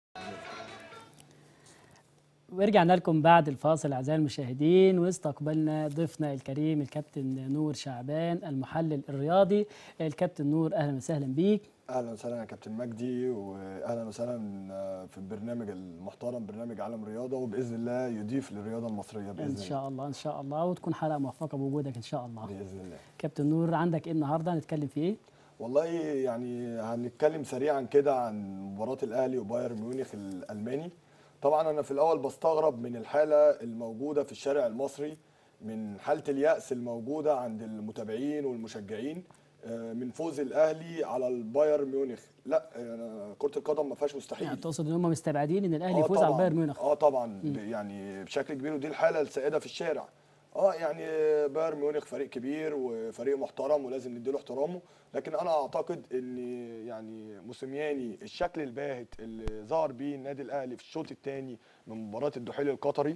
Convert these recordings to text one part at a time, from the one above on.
ورجعنا لكم بعد الفاصل اعزائي المشاهدين واستقبلنا ضيفنا الكريم الكابتن نور شعبان المحلل الرياضي الكابتن نور اهلا وسهلا بيك اهلا وسهلا يا كابتن مجدي واهلا وسهلا في البرنامج المحترم برنامج عالم رياضه وباذن الله يضيف للرياضه المصريه باذن ان شاء الله ان شاء الله وتكون حلقه موفقه بوجودك ان شاء الله باذن الله كابتن نور عندك ايه النهارده هنتكلم في ايه والله يعني هنتكلم سريعا كده عن مباراه الاهلي وبايرن ميونخ الالماني طبعا انا في الاول بستغرب من الحاله الموجوده في الشارع المصري من حاله الياس الموجوده عند المتابعين والمشجعين من فوز الاهلي على البايرن ميونخ لا أنا كره القدم ما فيهاش مستحيل يعني تقصد ان هم مستبعدين ان الاهلي يفوز على البايرن ميونخ اه طبعا م. يعني بشكل كبير ودي الحاله السائده في الشارع اه يعني بايرن ميونخ فريق كبير وفريق محترم ولازم نديله احترامه لكن انا اعتقد ان يعني موسيماني الشكل الباهت اللي ظهر بيه النادي الاهلي في الشوط الثاني من مباراه الدحيل القطري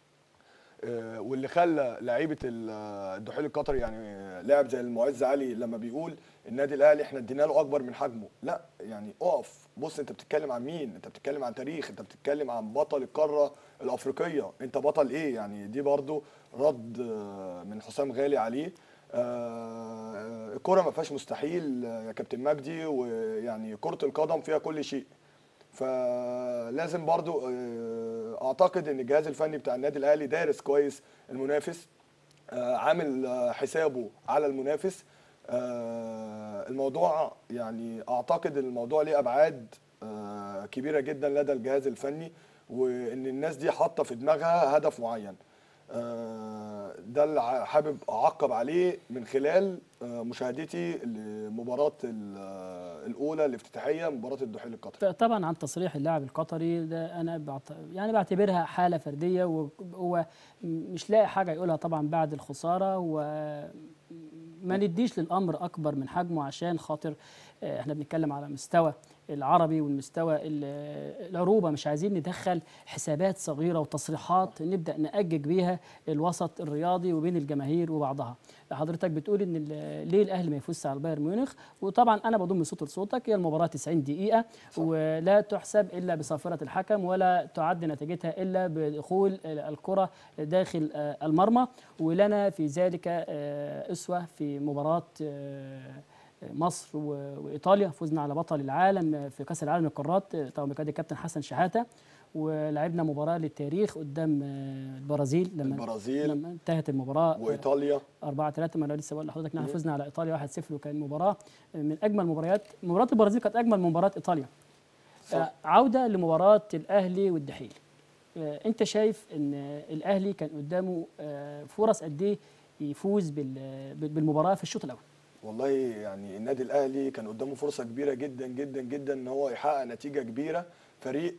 آه واللي خلى لعيبه الدحيل القطري يعني لاعب زي المعز علي لما بيقول النادي الاهلي احنا ادينا له اكبر من حجمه لا يعني اقف بص انت بتتكلم عن مين انت بتتكلم عن تاريخ انت بتتكلم عن بطل القاره الافريقيه انت بطل ايه يعني دي برضو رد من حسام غالي عليه آه الكره ما فيهاش مستحيل يا كابتن مجدي ويعني كره القدم فيها كل شيء فلازم برضو اعتقد ان الجهاز الفني بتاع النادي الاهلي دارس كويس المنافس عامل حسابه على المنافس الموضوع يعني اعتقد ان الموضوع ليه ابعاد كبيره جدا لدى الجهاز الفني وان الناس دي حاطه في دماغها هدف معين ده اللي حابب اعقب عليه من خلال مشاهدتي لمباراه الاولى الافتتاحيه مباراه الدحيل القطري طبعا عن تصريح اللاعب القطري ده انا بعت... يعني بعتبرها حاله فرديه وهو مش لاقي حاجه يقولها طبعا بعد الخساره وما نديش للامر اكبر من حجمه عشان خاطر احنا بنتكلم على مستوى العربي والمستوى العروبه مش عايزين ندخل حسابات صغيره وتصريحات نبدا ناجج بيها الوسط الرياضي وبين الجماهير وبعضها حضرتك بتقول ان ليه الاهلي ما يفوزش على البايرن ميونخ وطبعا انا بضم صوت لصوتك هي المباراه 90 دقيقه صح. ولا تحسب الا بصافره الحكم ولا تعد نتيجتها الا بدخول الكره داخل المرمى ولنا في ذلك اسوه في مباراه مصر وايطاليا فزنا على بطل العالم في كاس العالم للقارات طبعا بقياده الكابتن حسن شحاته ولعبنا مباراه للتاريخ قدام البرازيل لما البرازيل لما انتهت المباراه وايطاليا 4 3 ما انا لسه بقول لحضرتك ان احنا فزنا على ايطاليا 1 0 وكان مباراه من اجمل مباريات مباراه البرازيل كانت اجمل من مباراه ايطاليا صح. عوده لمباراه الاهلي والدحيل انت شايف ان الاهلي كان قدامه فرص قد ايه يفوز بالمباراه في الشوط الاول والله يعني النادي الاهلي كان قدامه فرصه كبيره جدا جدا جدا ان هو يحقق نتيجه كبيره فريق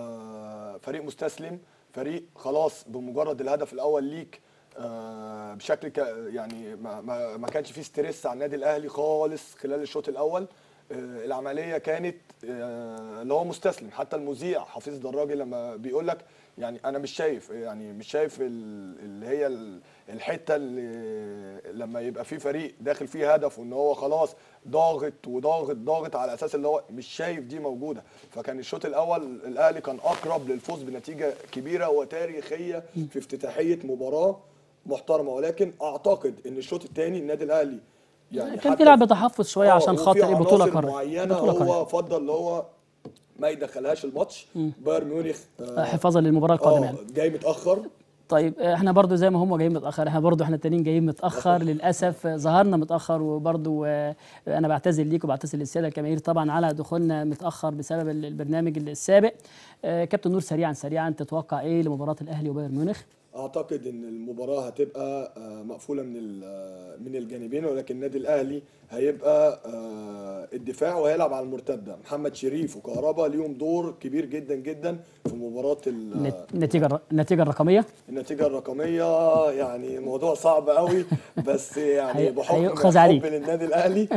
آه فريق مستسلم فريق خلاص بمجرد الهدف الاول ليك آه بشكل يعني ما, ما, ما كانش فيه ستريس على النادي الاهلي خالص خلال الشوط الاول آه العمليه كانت اللي هو مستسلم حتى المذيع حفيظ دراجي لما بيقول لك يعني انا مش شايف يعني مش شايف اللي هي الحته اللي لما يبقى في فريق داخل فيه هدف وان هو خلاص ضاغط وضاغط ضاغط على اساس اللي هو مش شايف دي موجوده فكان الشوط الاول الاهلي كان اقرب للفوز بنتيجه كبيره وتاريخيه في افتتاحيه مباراه محترمه ولكن اعتقد ان الشوط الثاني النادي الاهلي يعني كان بيلعب بتحفظ شويه عشان خاطر بطوله قاريه معينه هو فضل اللي هو ما يدخلهاش الماتش بايرن ميونخ آه حفاظا للمباراه القادمه يعني جاي متاخر طيب احنا برضو زي ما هم جايين متاخر احنا برضو احنا التانيين جايين متاخر للاسف ظهرنا متاخر وبرضو انا بعتذر ليك وبعتذر للساده الجماهير طبعا على دخولنا متاخر بسبب البرنامج السابق كابتن نور سريعا سريعا تتوقع ايه لمباراه الاهلي وبايرن ميونخ اعتقد ان المباراه هتبقى مقفوله من من الجانبين ولكن النادي الاهلي هيبقى الدفاع وهيلعب على المرتده محمد شريف وكهربا ليهم دور كبير جدا جدا في مباراه النتيجه النتيجه الرقميه النتيجه الرقميه يعني موضوع صعب قوي بس يعني بحكم حب للنادي الاهلي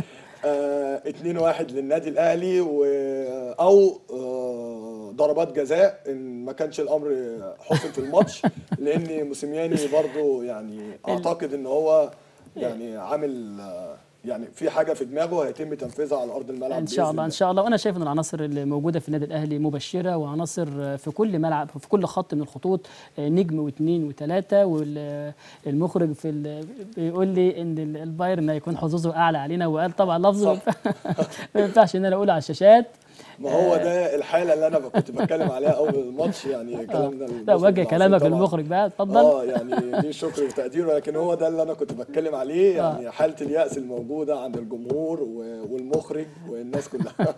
2 1 للنادي الاهلي و او ضربات جزاء ان ما كانش الامر حسم في الماتش لان موسيماني برضو يعني اعتقد ان هو يعني عامل يعني في حاجه في دماغه هيتم تنفيذها على ارض الملعب ان شاء بإذن الله ان شاء الله وانا شايف ان العناصر اللي موجوده في النادي الاهلي مبشره وعناصر في كل ملعب في كل خط من الخطوط نجم واثنين وثلاثه والمخرج في ال- بيقول لي ان ال- البايرن هيكون حظوظه اعلى علينا وقال طبعا لفظه صح. ما ينفعش ان انا اقوله على الشاشات ما هو ده الحاله اللي انا كنت بتكلم عليها اول الماتش يعني كلامنا لا المخرج وجه العظيم كلامك طبعاً. للمخرج بقى اتفضل اه يعني ليه شكر وتقدير ولكن هو ده اللي انا كنت بتكلم عليه يعني حاله اليأس الموجوده عند الجمهور و- والمخرج والناس كلها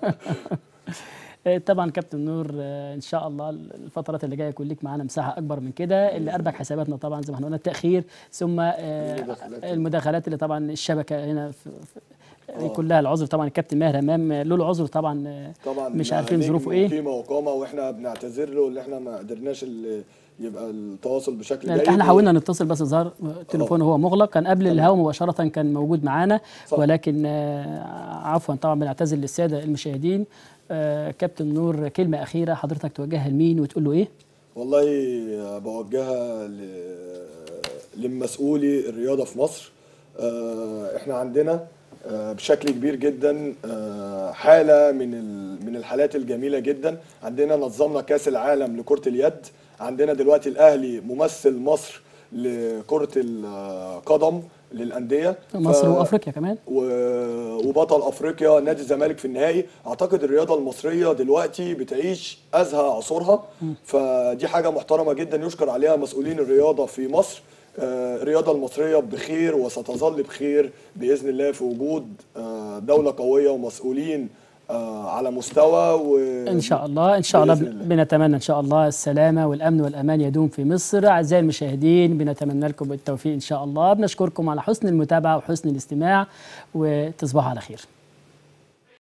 آه، طبعا كابتن نور آه، ان شاء الله الفترات اللي جايه يكون ليك معانا مساحه اكبر من كده اللي اربك حساباتنا طبعا زي ما احنا قلنا التاخير ثم آه، المداخلات. المداخلات اللي طبعا الشبكه هنا في في كلها العذر طبعا الكابتن ماهر امام له العذر طبعا آه، طبعا مش عارفين نجم ظروفه ايه وقيمه وقامه واحنا بنعتذر له ان احنا ما قدرناش ال- يبقى التواصل بشكل يعني جيد احنا حاولنا نتصل بس ظهر تليفونه هو مغلق كان قبل الهوا مباشره كان موجود معانا صح. ولكن آه، عفوا طبعا بنعتذر للساده المشاهدين آه، كابتن نور كلمه اخيره حضرتك توجهها لمين وتقول له ايه والله بوجهها ل- لمسؤولي الرياضه في مصر آه، احنا عندنا آه، بشكل كبير جدا آه، حاله من ال- من الحالات الجميله جدا عندنا نظمنا كاس العالم لكره اليد عندنا دلوقتي الاهلي ممثل مصر لكره القدم للانديه مصر ف- وافريقيا كمان و- وبطل افريقيا نادي الزمالك في النهائي اعتقد الرياضه المصريه دلوقتي بتعيش ازهى عصورها فدي حاجه محترمه جدا يشكر عليها مسؤولين الرياضه في مصر آه، الرياضه المصريه بخير وستظل بخير باذن الله في وجود آه، دوله قويه ومسؤولين آه، على مستوى و ان شاء الله ان شاء الله بإذن بن- الله. بنتمنى ان شاء الله السلامه والامن والامان يدوم في مصر اعزائي المشاهدين بنتمنى لكم التوفيق ان شاء الله بنشكركم على حسن المتابعه وحسن الاستماع وتصبحوا على خير